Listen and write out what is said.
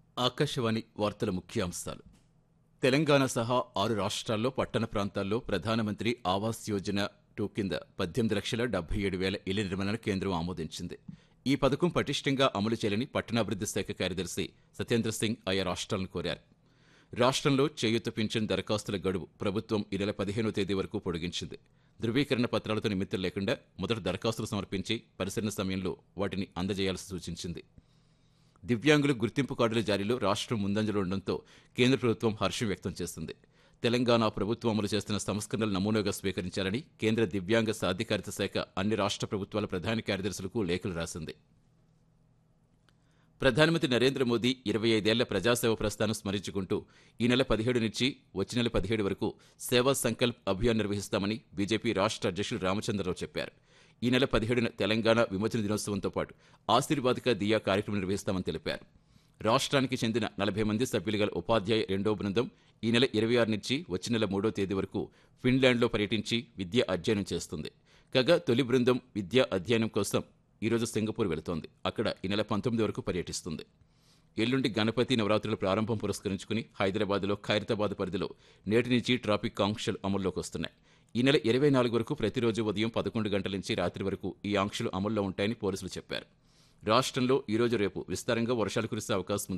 ఆకాశవాణి వార్తల ముఖ్యాంశాలు తెలంగాణ సహా ఆరు రాష్ట్రాల్లో పట్టణ ప్రాంతాల్లో ప్రధానమంత్రి ఆవాస్ యోజన టూ కింద పద్దెనిమిది లక్షల డెబ్బై ఏడు వేల ఇళ్ల నిర్మాణాన్ని కేంద్రం ఆమోదించింది ఈ పథకం పటిష్టంగా అమలు చేయాలని పట్టణాభివృద్ధి శాఖ కార్యదర్శి సత్యేంద్ర సింగ్ ఆయా రాష్ట్రాలను కోరారు రాష్ట్రంలో చేయూత పింఛన్ దరఖాస్తుల గడువు ప్రభుత్వం ఈ నెల పదిహేనో తేదీ వరకు పొడిగించింది ధృవీకరణ పత్రాలతో నిమిత్తం లేకుండా మొదట దరఖాస్తులు సమర్పించి పరిశీలన సమయంలో వాటిని అందజేయాల్సి సూచించింది దివ్యాంగుల గుర్తింపు కార్డుల జారీలో రాష్ట్రం ముందంజలో ఉండడంతో కేంద్ర ప్రభుత్వం హర్షం వ్యక్తం చేస్తుంది తెలంగాణ ప్రభుత్వం అమలు చేస్తున్న సంస్కరణలు నమూనాగా స్వీకరించాలని కేంద్ర దివ్యాంగ సాధికారిత శాఖ అన్ని రాష్ట్ర ప్రభుత్వాల ప్రధాన కార్యదర్శులకు లేఖలు రాసింది ప్రధానమంత్రి నరేంద్ర మోదీ ఇరవై ఐదేళ్ల ప్రజాసేవ ప్రస్థానం స్మరించుకుంటూ ఈ నెల పదిహేడు నుంచి వచ్చే నెల పదిహేడు వరకు సేవా సంకల్ప్ అభియాన్ నిర్వహిస్తామని బీజేపీ రాష్ట్ర అధ్యక్షులు రామచంద్రరావు చెప్పారు ఈ నెల పదిహేడున తెలంగాణ విమోచన దినోత్సవంతో పాటు ఆశీర్వాదిక దియా కార్యక్రమం నిర్వహిస్తామని తెలిపారు రాష్ట్రానికి చెందిన నలభై మంది సభ్యులు గల ఉపాధ్యాయ రెండో బృందం ఈ నెల ఇరవై ఆరు నుంచి వచ్చే నెల మూడో తేదీ వరకు ఫిన్లాండ్లో పర్యటించి విద్య అధ్యయనం చేస్తుంది కాగా తొలి బృందం విద్యా అధ్యయనం కోసం ఈరోజు సింగపూర్ వెళుతోంది అక్కడ ఈ నెల పంతొమ్మిది వరకు పర్యటిస్తుంది ఎల్లుండి గణపతి నవరాత్రుల ప్రారంభం పురస్కరించుకుని హైదరాబాద్లో ఖైరతాబాద్ పరిధిలో నేటి నుంచి ట్రాఫిక్ ఆంక్షలు అమల్లోకి వస్తున్నాయి ఈ నెల ఇరవై నాలుగు వరకు ప్రతిరోజు ఉదయం పదకొండు గంటల నుంచి రాత్రి వరకు ఈ ఆంక్షలు అమల్లో ఉంటాయని పోలీసులు చెప్పారు రాష్ట్రంలో ఈ రోజు రేపు విస్తారంగా వర్షాలు కురిసే అవకాశం ఉంది